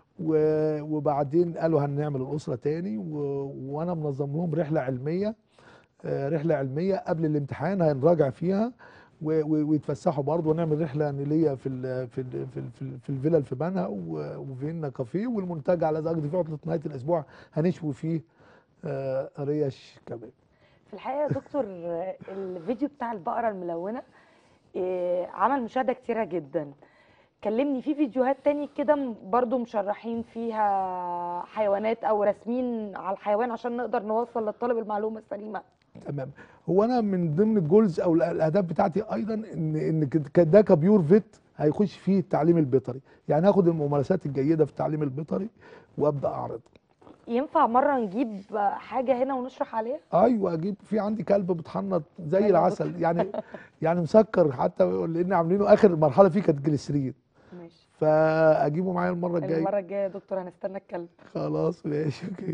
و- وبعدين قالوا هنعمل الاسره تاني و... وانا منظم لهم رحله علميه آه، رحله علميه قبل الامتحان هنراجع فيها و- و- ويتفسحوا برضه ونعمل رحله نيليه في ال في ال في ال في, ال في الفيلل في بنها و- وفينا كافيه والمنتجع على زاجد في عطله نهايه الاسبوع هنشوي فيه آه، ريش كباب في الحقيقه يا دكتور الفيديو بتاع البقره الملونه إيه، عمل مشاهده كتيره جدا كلمني في فيديوهات تاني كده م- برضو مشرحين فيها حيوانات او راسمين على الحيوان عشان نقدر نوصل للطالب المعلومه السليمه تمام هو انا من ضمن الجولز او الاهداف بتاعتي ايضا ان ان ك- ده كبيور فيت هيخش فيه التعليم البيطري يعني هاخد الممارسات الجيده في التعليم البيطري وابدا اعرض ينفع مره نجيب حاجه هنا ونشرح عليها ايوه اجيب في عندي كلب بتحنط زي أيوة العسل يعني يعني مسكر حتى لان عاملينه اخر مرحله فيه كانت جليسرين ماشي فاجيبه معايا المره الجايه المره الجايه يا دكتور هنستنى الكلب خلاص ماشي اوكي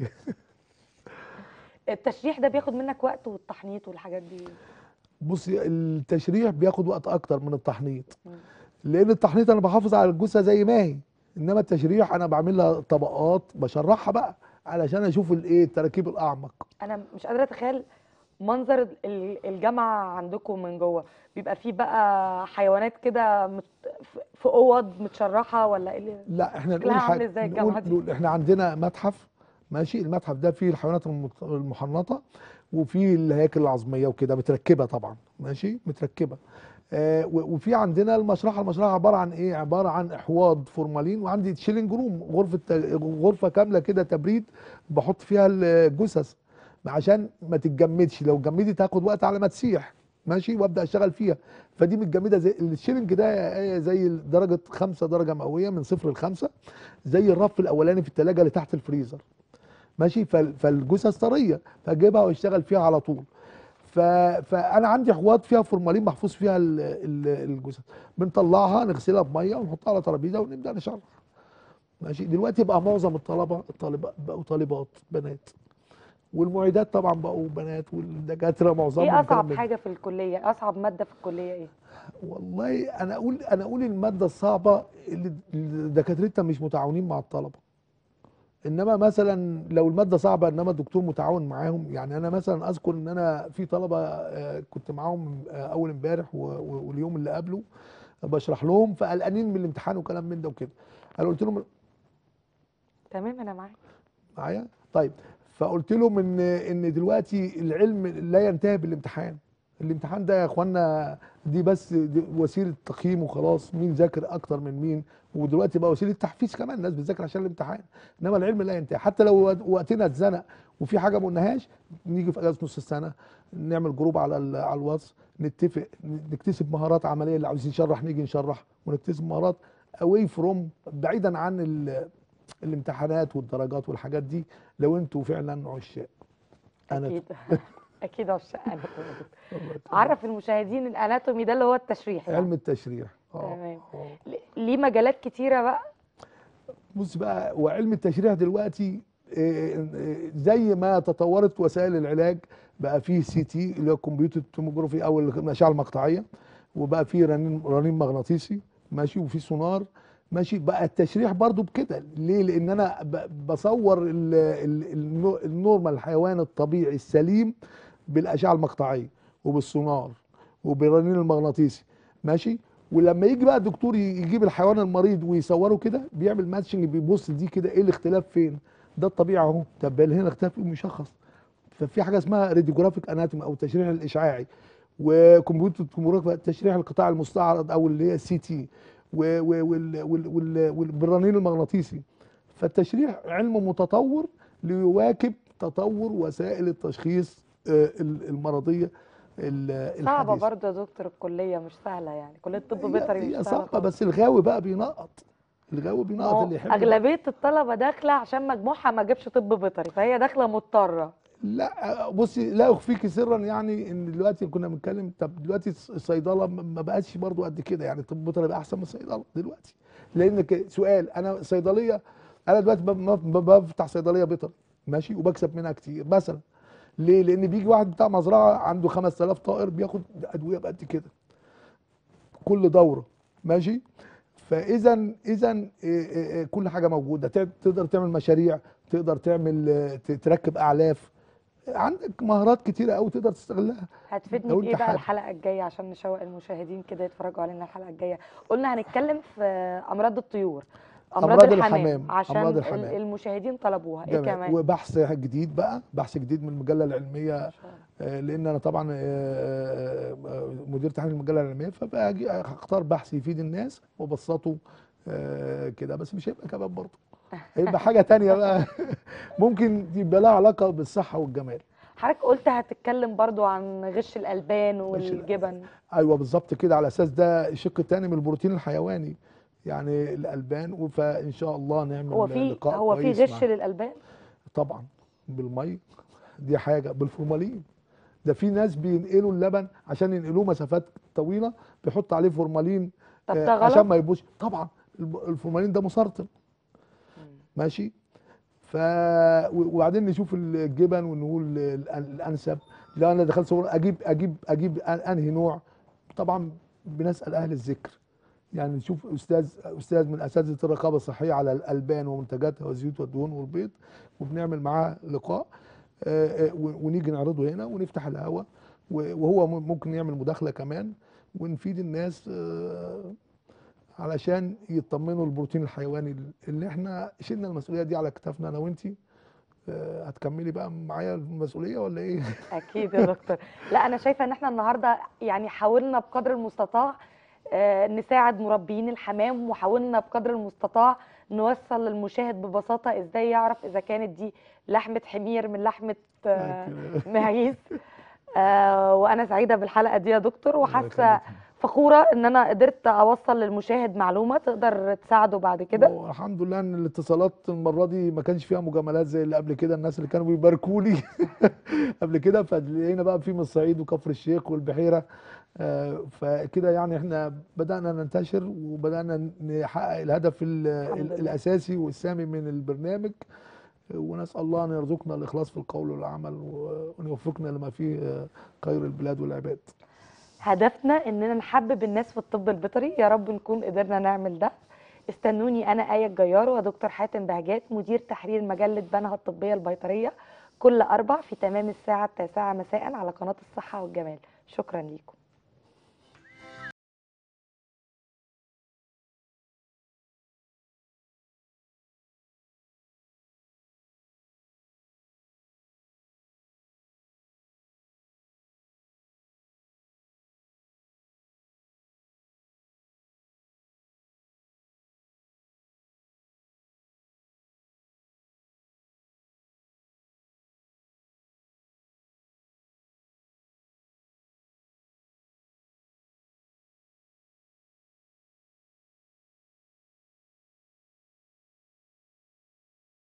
التشريح ده بياخد منك وقت والتحنيط والحاجات دي بصي التشريح بياخد وقت اكتر من التحنيط مم. لان التحنيط انا بحافظ على الجثه زي ما هي انما التشريح انا بعمل لها طبقات بشرحها بقى علشان اشوف الايه التراكيب الاعمق انا مش قادره اتخيل منظر ال- الجامعه عندكم من جوه بيبقى فيه بقى حيوانات كده مت- في- في اوض متشرحه ولا ايه اللي لا احنا شكلها نقول عامل حاجه ازاي الجامعة نقول, دي؟ نقول احنا عندنا متحف ماشي المتحف ده فيه الحيوانات المت- المحنطه وفيه الهياكل العظميه وكده متركبه طبعا ماشي متركبه آه و- وفي عندنا المشرحه المشرحه عباره عن ايه عباره عن احواض فورمالين وعندي تشيلنج روم غرفه ت- غرفه كامله كده تبريد بحط فيها الجثث عشان ما تتجمدش لو اتجمدت تاخد وقت على ما تسيح ماشي وابدا اشتغل فيها فدي متجمده زي الشيلنج ده آه، زي درجه خمسة درجه مئويه من صفر لخمسة زي الرف الاولاني في الثلاجه اللي تحت الفريزر ماشي فال- فالجثث طريه فاجيبها واشتغل فيها على طول ف... فانا عندي حواض فيها فورمالين محفوظ فيها ال- ال- الجثث بنطلعها نغسلها بميه ونحطها على ترابيزه ونبدا نشرح ماشي دلوقتي بقى معظم الطلبه الطالبات بقوا طالبات بنات والمعيدات طبعا بقوا بنات والدكاتره معظمهم ايه كلام اصعب من- حاجه في الكليه اصعب ماده في الكليه ايه والله انا اقول انا اقول الماده الصعبه اللي اللي دكاترتنا مش متعاونين مع الطلبه انما مثلا لو الماده صعبه انما الدكتور متعاون معاهم يعني انا مثلا اذكر ان انا في طلبه آه، كنت معاهم آه، اول امبارح و- و- واليوم اللي قبله بشرح لهم فقلقانين من الامتحان وكلام من ده وكده انا قلت لهم تمام انا معاك معايا طيب فقلت لهم ان ان دلوقتي العلم لا ينتهي بالامتحان الامتحان ده يا اخوانا دي بس دي وسيله تقييم وخلاص مين ذاكر اكتر من مين ودلوقتي بقى وسيله تحفيز كمان الناس بتذاكر عشان الامتحان انما العلم لا ينتهي حتى لو وقتنا اتزنق وفي حاجه ما قلناهاش نيجي في اجازه نص السنه نعمل جروب على ال- على الواتس نتفق نكتسب مهارات عمليه اللي عاوزين نشرح نيجي نشرح ونكتسب مهارات اواي فروم بعيدا عن ال- الامتحانات والدرجات والحاجات دي لو انتوا فعلا عشاق انا اكيد اكيد عشاق اناتومي الله يسلمك. عرف المشاهدين الاناتومي ده اللي هو التشريح يعني. علم التشريح اه تمام. آه. ل- ليه مجالات كتيره بقى بص بقى وعلم التشريح دلوقتي آه، آه، زي ما تطورت وسائل العلاج بقى فيه سي تي اللي هو كمبيوتر توموجرافي او الاشعه المقطعيه وبقى فيه رنين رنين مغناطيسي ماشي وفي سونار ماشي بقى التشريح برضو بكده ليه لان انا ب- بصور ال- ال- النو- النورمال الحيوان الطبيعي السليم بالاشعه المقطعيه وبالسونار وبالرنين المغناطيسي ماشي ولما يجي بقى الدكتور ي- يجيب الحيوان المريض ويصوره كده بيعمل ماتشنج بيبص دي كده ايه الاختلاف فين ده الطبيعي اهو طب هنا الاختلاف يقوم يشخص ففي حاجه اسمها راديوجرافيك اناتومي او التشريح الاشعاعي وكمبيوتر توموجرافي تشريح القطاع المستعرض او اللي هي السي تي والبرانين المغناطيسي فالتشريح علم متطور ليواكب تطور وسائل التشخيص آه، ال- المرضيه ال- صعبه الحديثة. برضه يا دكتور الكليه مش سهله يعني كليه طب هي- بيطري مش هي سهله صعبه خالص. بس الغاوي بقى بينقط الغاوي ما بينقط هو اللي يحب اغلبيه الطلبه داخله عشان مجموعها ما جابش طب بيطري فهي داخله مضطره لا بصي لا اخفيك سرا يعني ان دلوقتي كنا بنتكلم طب دلوقتي الص- الصيدله ما ما بقتش برضو قد كده يعني الطب البيطري بقى احسن من الصيدله دلوقتي لان ك- سؤال انا صيدليه انا دلوقتي ب- ب- ب- بفتح صيدليه بيطري ماشي وبكسب منها كتير مثلا ليه؟ لان بيجي واحد بتاع مزرعه عنده 5000 طائر بياخد ادويه بقد كده كل دوره ماشي فاذا اذا كل حاجه موجوده تع- تقدر تعمل مشاريع تقدر تعمل آه، ت- تركب اعلاف عندك مهارات كتيره قوي تقدر تستغلها هتفيدني لو بايه انت بقى حابب. الحلقه الجايه عشان نشوق المشاهدين كده يتفرجوا علينا الحلقه الجايه قلنا هنتكلم في امراض الطيور امراض, أمراض الحمام, الحمام، عشان أمراض ال- الحمام. المشاهدين طلبوها ايه تمام. كمان وبحث جديد بقى بحث جديد من المجله العلميه ما شاء الله. آه، لان انا طبعا آه، آه، مدير تحرير المجله العلميه فباجي اختار بحث يفيد الناس وابسطه آه، كده بس مش هيبقى كباب برضه هيبقى حاجه تانية بقى ممكن يبقى لها علاقه بالصحه والجمال حضرتك قلت هتتكلم برضو عن غش الالبان والجبن ايوه بالظبط كده على اساس ده الشق الثاني من البروتين الحيواني يعني الالبان فان شاء الله نعمل هو في لقاء هو في كويس غش مع- للالبان طبعا بالمي دي حاجه بالفورمالين ده في ناس بينقلوا اللبن عشان ينقلوه مسافات طويله بيحط عليه فورمالين طب آه، ده غلط عشان ما يبوظ طبعا الب- الفورمالين ده مسرطن ماشي ف و- وبعدين نشوف الجبن ونقول ال- الانسب لو انا دخلت صور اجيب اجيب اجيب أن- انهي نوع طبعا بنسال اهل الذكر يعني نشوف استاذ استاذ من اساتذه الرقابه الصحيه على الالبان ومنتجاتها والزيوت والدهون والبيض وبنعمل معاه لقاء آه، آه، و- ونيجي نعرضه هنا ونفتح الهوا و- وهو م- ممكن يعمل مداخله كمان ونفيد الناس آه، علشان يطمنوا البروتين الحيواني اللي احنا شلنا المسؤوليه دي على كتافنا انا وانتي آه، هتكملي بقى معايا المسؤوليه ولا ايه؟ اكيد يا دكتور لا انا شايفه ان احنا النهارده يعني حاولنا بقدر المستطاع آه، نساعد مربيين الحمام وحاولنا بقدر المستطاع نوصل للمشاهد ببساطه ازاي يعرف اذا كانت دي لحمه حمير من لحمه آه، معيز آه، وانا سعيده بالحلقه دي يا دكتور وحاسه فخوره ان انا قدرت اوصل للمشاهد معلومه تقدر تساعده بعد كده هو الحمد لله ان الاتصالات المره دي ما كانش فيها مجاملات زي اللي قبل كده الناس اللي كانوا بيباركوا لي قبل كده فلقينا بقى في من الصعيد وكفر الشيخ والبحيره آه، فكده يعني احنا بدانا ننتشر وبدانا نحقق الهدف ال- الحمد ال- لله. الاساسي والسامي من البرنامج ونسال الله ان يرزقنا الاخلاص في القول والعمل وان يوفقنا لما فيه آه، خير البلاد والعباد هدفنا اننا نحبب الناس في الطب البيطري يا رب نكون قدرنا نعمل ده استنوني انا ايه الجيار ودكتور حاتم بهجات مدير تحرير مجله بنها الطبيه البيطريه كل اربع في تمام الساعه التاسعه مساء على قناه الصحه والجمال شكرا ليكم